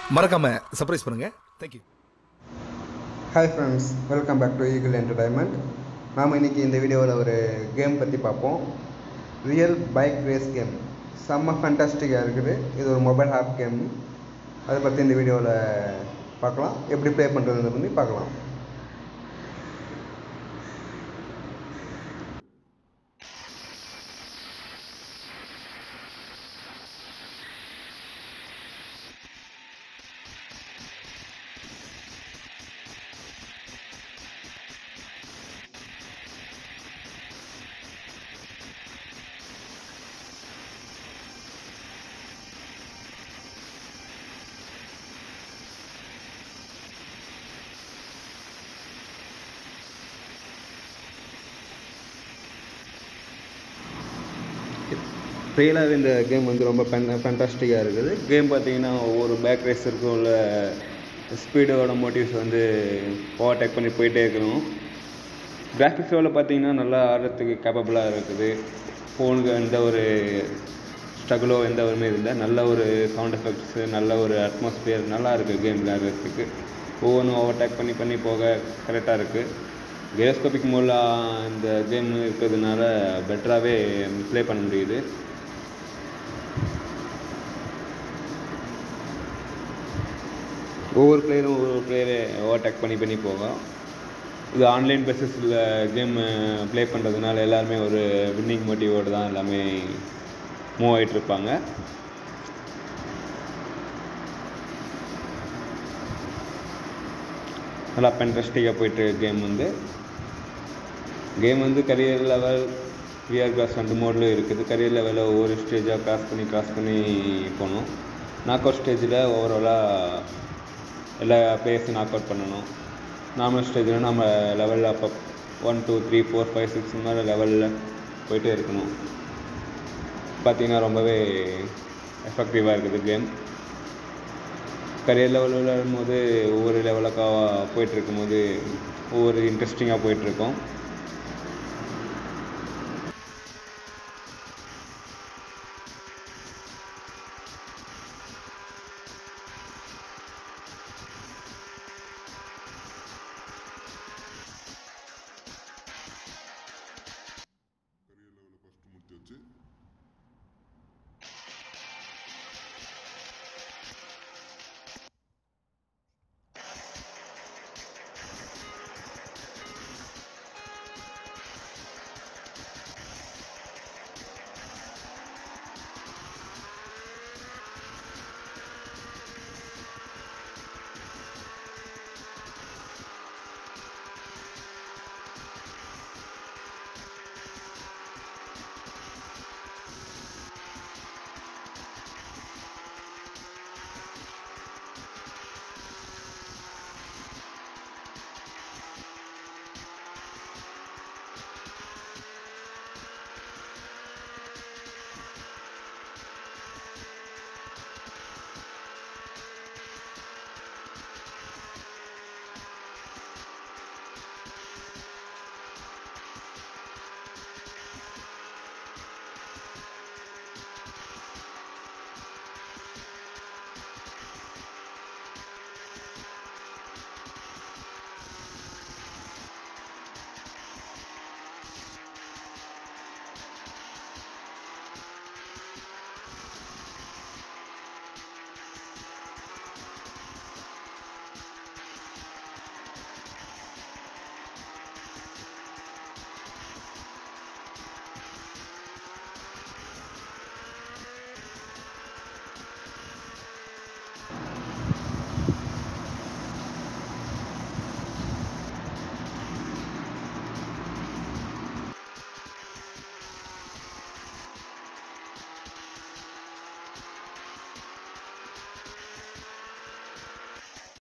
மறக்காம சர்ப்ரைஸ் பண்ணுங்க thank you hi friends welcome back to Eagle Entertainment நாம் இன்றைக்கி இந்த வீடியோவில் ஒரு கேம் பற்றி பார்ப்போம் ரியல் பைக் ரேஸ் கேம் செம்ம ஃபேண்டாஸ்டிக்காக இருக்குது இது ஒரு மொபைல் ஆப் கேம் அதை பற்றி இந்த வீடியோவில் பார்க்கலாம் எப்படி ப்ளே பண்ணுறதுன்னு பண்ணி பார்க்கலாம் ரியலாகவே இந்த கேம் வந்து ரொம்ப ஃபேன் ஃபேண்டாஸ்டிக்காக இருக்குது கேம் பார்த்தீங்கன்னா ஒவ்வொரு பேக் ரேஸருக்கும் உள்ள ஸ்பீடோட மோட்டிவ்ஸ் வந்து ஓவர்டேக் பண்ணி போயிட்டே இருக்கணும் கிராஃபிக்ஸ் லெவலில் பார்த்தீங்கன்னா நல்லா ஆடுறதுக்கு கேப்பபிளாக இருக்குது ஃபோனுக்கு எந்த ஒரு ஸ்ட்ரகிளோ எந்த ஒருமே இல்லை நல்ல ஒரு சவுண்ட் எஃபெக்ட்ஸு நல்ல ஒரு அட்மாஸ்பியர் நல்லா இருக்குது கேம் விளையாடுறதுக்கு ஒவ்வொன்றும் ஓவர்டேக் பண்ணி பண்ணி போக கரெக்டாக இருக்குது கேஸ்கோபிக் மோடில் இந்த கேம் இருக்கிறதுனால பெட்டராகவே ப்ளே பண்ண முடியுது ஒவ்வொரு பிளேயரும் ஒவ்வொரு பிளேயரை ஓவர்டேக் பண்ணி பண்ணி போகும் இது ஆன்லைன் பேசிஸில் கேம் ப்ளே பண்ணுறதுனால எல்லாருமே ஒரு வின்னிங் மோட்டிவோடு தான் எல்லாமே மூவ் ஆகிட்ருப்பாங்க நல்லா ஃபென்டஸ்டிக்காக போயிட்டு கேம் வந்து கேம் வந்து கரியர் லெவல் விஆர் கிளாஸ் ரெண்டு மோட்லையும் இருக்குது கரியர் லெவலில் ஒவ்வொரு ஸ்டேஜாக கிராஸ் பண்ணி கிராஸ் பண்ணி போகணும் நாக் அவுட் ஸ்டேஜில் ஓவராலாக எல்லா பிளேயர்ஸையும் நாக் அவுட் பண்ணணும் நார்மல் ஸ்டேஜில் நம்ம லெவலில் அப்போ one two three four five six இந்த மாதிரி லெவலில் போயிட்டே இருக்கணும் பார்த்தீங்கன்னா ரொம்பவே எஃபெக்டிவாக இருக்குது கேம் கரியர் லெவலில் விளையாடும் போது ஒவ்வொரு லெவலுக்காக போயிட்டுருக்கும் போது ஒவ்வொரு இன்ட்ரெஸ்டிங்காக போயிட்டுருக்கோம்